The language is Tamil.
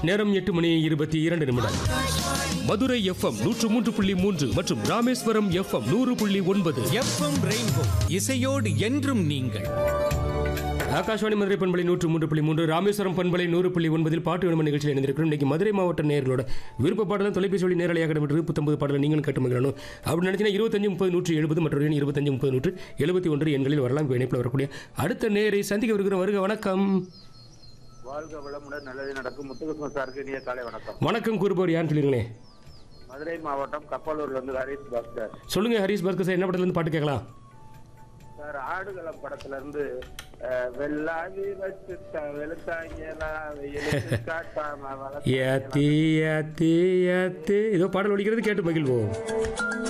நேரம் எட்டு மணி இருபத்தி இரண்டு நிமிடம் மதுரை எஃப்எம் நூற்று மூன்று புள்ளி மூன்று மற்றும் ராமேஸ்வரம் எஃப்எம் நூறு புள்ளி ஒன்பது எஃப்எம் ரெயின்போ இசையோடு என்றும் நீங்கள் ஆகாஷ்வாணி மதுரை பண்பலை நூற்று மூன்று புள்ளி மூன்று ராமேஸ்வரம் பண்பலை நூறு புள்ளி ஒன்பதில் பாட்டு விளம்பர நிகழ்ச்சியில் இணைந்திருக்கிறோம் இன்னைக்கு மதுரை மாவட்ட நேர்களோட விருப்ப பாடலாம் தொலைபேசி வழி நேரலையாக இடம்பெற்று புத்தம்பது பாடலை நீங்களும் கேட்டு மகிழணும் அப்படி நினைச்சினா இருபத்தஞ்சு முப்பது நூற்றி எழுபது மற்றும் எண் இருபத்தஞ்சு முப்பது நூற்று எழுபத்தி ஒன்று எண்களில் வரலாம் இப்போ இணைப்பில் வரக்கூடிய அடுத்த நேரை சந்திக்க வருகிற வருக வணக்கம் வாழ்க வளமுடன் நல்லது நடக்கும் முத்துகிருஷ்ணன் சாருக்கு இனிய காலை வணக்கம் வணக்கம் கூறுபவர் யாருன்னு சொல்லிருங்களேன் மதுரை மாவட்டம் கப்பலூர்ல இருந்து ஹரிஷ் பாஸ்கர் சொல்லுங்க ஹரிஷ் பாஸ்கர் சார் என்ன படத்துல இருந்து பாட்டு கேட்கலாம் சார் ஆடுகளம் படத்துல இருந்து அஹ், வெள்ளாவி வச்சு வெளுத்தாங்கலா வெயிலுக்கு காட்டாம வளர்த்தாங்கலா. ஏத்தி ஏத்தி ஏத்தி ஏதோ பாடல் ஒழிக்கிறது கேட்டு மகிழ்வோம்